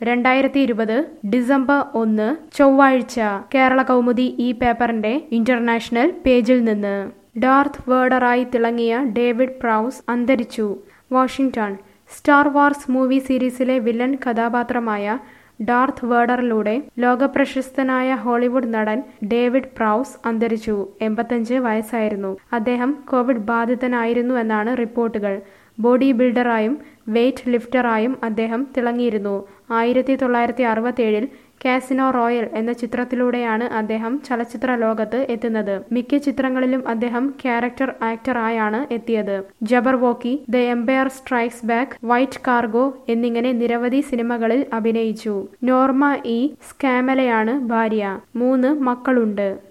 രണ്ടായിരത്തി ഇരുപത് ഡിസംബർ ഒന്ന് ചൊവ്വാഴ്ച കേരള കൗമുദി ഈ പേപ്പറിന്റെ ഇന്റർനാഷണൽ പേജിൽ നിന്ന് ഡാർത്ത് വേർഡറായി തിളങ്ങിയ ഡേവിഡ് പ്രൗസ് അന്തരിച്ചു വാഷിംഗ്ടൺ സ്റ്റാർ വാർസ് മൂവി സീരീസിലെ വില്ലൻ കഥാപാത്രമായ ഡാർത്ത് വേർഡറിലൂടെ ലോകപ്രശസ്തനായ ഹോളിവുഡ് നടൻ ഡേവിഡ് പ്രൗസ് അന്തരിച്ചു എൺപത്തഞ്ച് വയസ്സായിരുന്നു അദ്ദേഹം കോവിഡ് ബാധിതനായിരുന്നു എന്നാണ് റിപ്പോർട്ടുകൾ ബോഡി ബിൽഡറായും വെയ്റ്റ് ലിഫ്റ്ററായും അദ്ദേഹം തിളങ്ങിയിരുന്നു ആയിരത്തി തൊള്ളായിരത്തി അറുപത്തേഴിൽ കാസിനോ റോയൽ എന്ന ചിത്രത്തിലൂടെയാണ് അദ്ദേഹം ചലച്ചിത്ര ലോകത്ത് എത്തുന്നത് മിക്ക ചിത്രങ്ങളിലും അദ്ദേഹം ക്യാരക്ടർ ആക്ടറായാണ് എത്തിയത് Jabberwocky The Empire Strikes Back White Cargo എന്നിങ്ങനെ നിരവധി സിനിമകളിൽ അഭിനയിച്ചു നോർമ ഇ സ്കാമലയാണ് ഭാര്യ മൂന്ന് മക്കളുണ്ട്